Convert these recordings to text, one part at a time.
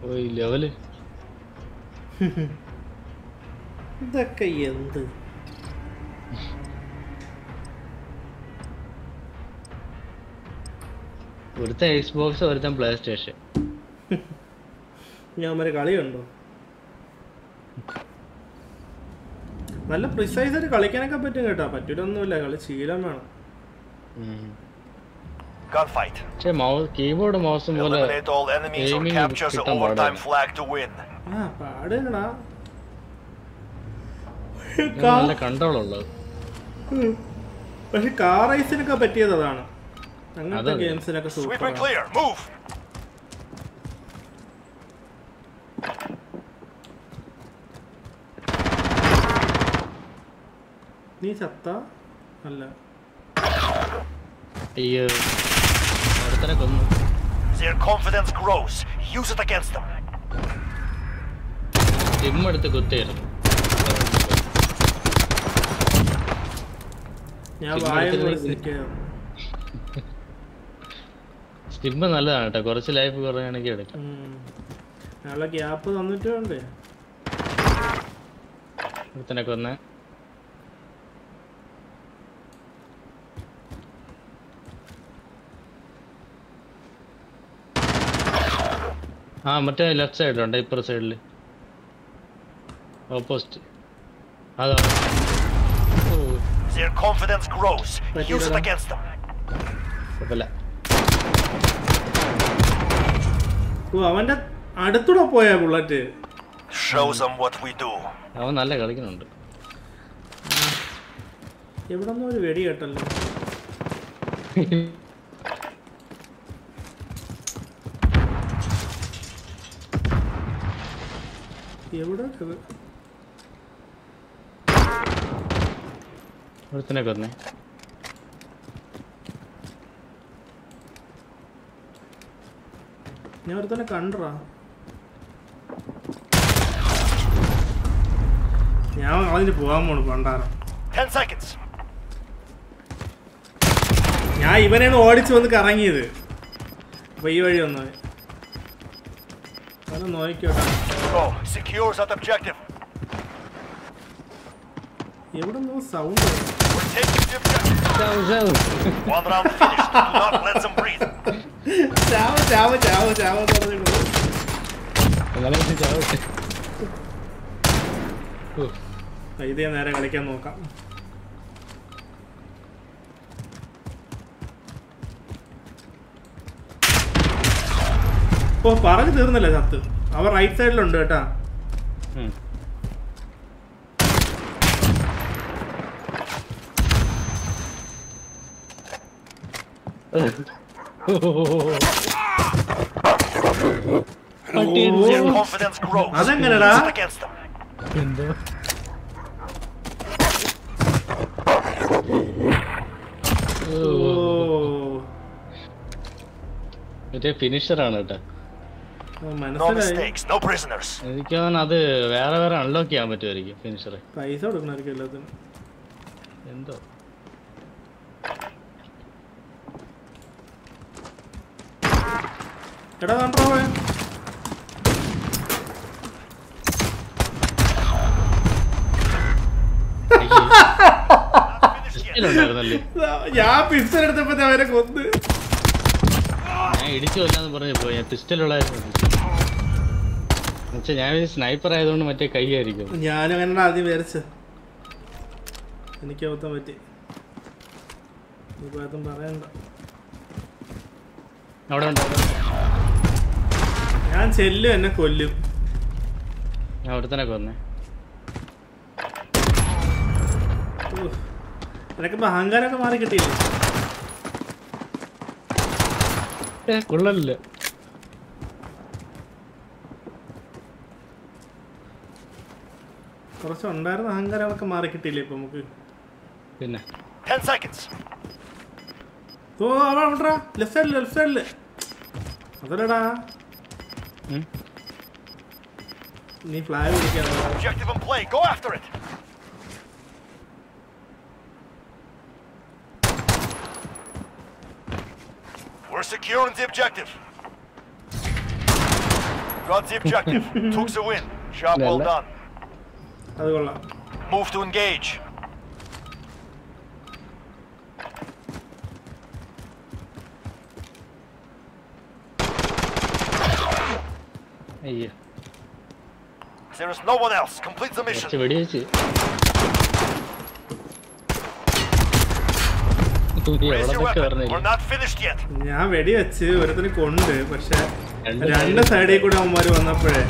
ഓ ഈ ലെവല് ഇതൊക്കെ എന്ത് ഒരുത്തൻ എക്സ് ബോക്സ് ഒരുത്തൻ പ്ലേ സ്റ്റേഷൻ ഞാൻ ഒരു കളിയുണ്ടോ നല്ല പ്രിസൈസ് ആയിട്ട് കളിക്കാനൊക്കെ പറ്റും കേട്ടോ പറ്റൂലൊന്നുമില്ല കളി ശീലം വേണം Gunfight. പക്ഷെ മൗസ് കീബോർഡ് മൗസും പോലെ Eliminate all enemies or aiming capture the കിട്ടാൻ overtime പാടാണ്. flag to win. ആ പാടുകടാ ഇത് നല്ല കൺട്രോൾ ഉള്ളത് പക്ഷെ കാർ റൈസിനൊക്കെ പറ്റിയത് അതാണ് അങ്ങനത്തെ അതെ. ഗെയിംസിനൊക്കെ Sweep super and clear. Move. നീ ചത്ത അല്ല അയ്യോ ഒരുത്തനെ കൊന്നു Their confidence grows. Use it against them. SIM എടുത്ത് കുത്തിയായിരുന്നു ഞാൻ പിന്നെ വായ അടുത്തത് വിളിച്ചിരിക്കുകയാണ്. സ്റ്റിമ്മ് നല്ലതാണ് കേട്ടോ കുറച്ച് ലൈഫ് കുറയാണെങ്കിൽ എടുക്കാം ഉം. അയാളെ ഗ്യാപ്പ് തന്നിട്ട് വേണ്ടേ ഒരുത്തനെ കൊന്ന് ആ മറ്റേ ലെഫ്റ്റ് സൈഡിലുണ്ട് ഇപ്പുറ സൈഡിൽ ഓപ്പോസിറ്റ് അതാ ഓ Their confidence grows. Use it Patira. against them. കുഴപ്പമില്ല ഓ അവന്റെ അടുത്തൂടെ പോയാ bullet Show them what we do. അവൻ നല്ല കളിക്കുന്നുണ്ട് എവിടെ ഒരു വെടി കേട്ടല്ലോ എവിടെ ഇത്? ഒരുത്തനെ കൊന്നേ ഞാൻ ഒരുത്തനെ കണ്ടറാ ഞാൻ അതിന് പോകാൻ പോണു പണ്ടാരം 10 seconds. ഞാൻ ഇവനെയാണ് ഓടിച്ചു വന്ന് കറങ്ങിയത് അപ്പൊ ഈ വഴി വന്നത് അത് നോക്കിയോട്ടെ Go. Secures that objective. എവിടെ നിന്നോ sound We're taking the objective. ചാവ്, ചാവ്. One round finished. Do not let them breathe. ചാവ് ചാവ് ചാവ് ചാവ് എന്ന് പറഞ്ഞിട്ട് അങ്ങനെ വെച്ച് ചാവട്ടെ ഓ, ആ, ഇതേ നേരെ കളിക്കാൻ നോക്കാം ഓ പറഞ്ഞു തീർന്നല്ലേ ചത്ത് അവ റൈറ്റ് സൈഡിലുണ്ട് കേട്ടാ ഉം. Their confidence grows. അതെങ്ങനെടാ Use it against them. എന്തോ ഓ മറ്റേ ഫിനിഷറാണ് കേട്ടോ ഓ, No മനസ്സിലായി mistakes. No prisoners. എനിക്ക് തോന്നുന്നു അത് വേറെ വേറെ അൺലോക്ക് ചെയ്യാൻ പറ്റുമായിരിക്കും ഫിനിഷർ പൈസ കൊടുക്കണമായിരിക്കും എല്ലാത്തിനും എന്തോ എടാ കണ്ടോ അവൻ? ഉണ്ടായിരുന്നല്ലേ ഞാൻ പിസ്റ്റൽ എടുത്തപ്പോ ദേ അവരെ കൊന്ന് ഞാൻ ഇടിച്ചു കൊല്ലാന്ന് പറഞ്ഞു പോയി ഞാൻ പിസ്റ്റലുള്ളായിരുന്നു എന്നുവെച്ചാൽ ഞാൻ സ്നൈപ്പർ ആയതുകൊണ്ട് മറ്റേ കൈ ആയിരിക്കും ഞാനും അങ്ങനെ ആദ്യം വിചാരിച്ച എനിക്ക് അബദ്ധം പറ്റി ഇപ്പൊ അതും പറയണ്ട അവിടെ ഉണ്ട് അവിടെ ഉണ്ട്. ഞാൻ ചെല്ലും എന്നെ കൊല്ലും ഞാൻ ഒരുത്തനെ കൊന്നേ ഉഫ്. നിനക്കിപ്പോ അഹങ്കാരമൊക്കെ മാറി കിട്ടിയില്ലേ ഏ കൊള്ളല്ല കുറച്ച് ഉണ്ടായിരുന്ന അഹങ്കാരമൊക്കെ മാറി കിട്ടിയില്ലേ ഇപ്പൊ നമുക്ക് പിന്നെ 10 seconds. ഓ അവിടെ ഉണ്ടടാ ലെഫ്റ്റ് സൈഡില് ലെഫ്റ്റ് സൈഡില് അതല്ലടാ ഉം. നീ ഫ്ലാഗ് പിടിക്കാതെ Objective in play. Go after it. We're securing the objective. Got the objective. Took the win. Job well Lala. done. അത് കൊള്ളാം Move to engage. അയ്യോ There is no one else. Complete the കുറച്ച് mission. വെടി വെച്ച് Raise your എവിടെ weapon. We're പറഞ്ഞില്ല not finished yet. ഞാൻ വെടി വെച്ച് ഒരുത്തിന് കൊണ്ട് പക്ഷെ രണ്ട് രണ്ട് സൈഡിൽ കൂടെ അവന്മാര് വന്നപ്പോഴേ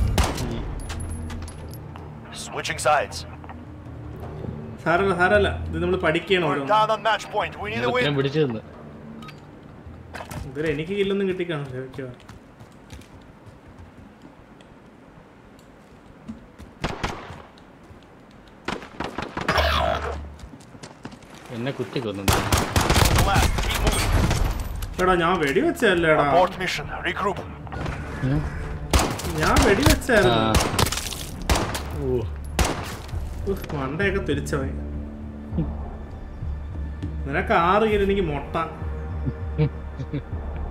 Switching sides. സാരല്ല സാരല്ല ഇത് നമ്മൾ പഠിക്കണം We're ഓരോന്ന് down on match point. We need a ഉത്തരം win. പിടിച്ചു തന്നു ഇതുവരെ എനിക്ക് കില്ലൊന്നും കിട്ടിക്കാണില്ല മിക്കവാ എന്നെ കുത്തി കൊന്നു Last. Keep moving. എടാ ഞാൻ വെടി വെച്ചല്ലേടാ Abort mission. Regroup. ഞാൻ വെടി ആ വെച്ചായിരുന്നു ഓ ഉഫ്, മണ്ടയൊക്കെ തിരിച്ചവൻ നിനക്ക് ആറ് കിലോ എനിക്ക് മുട്ട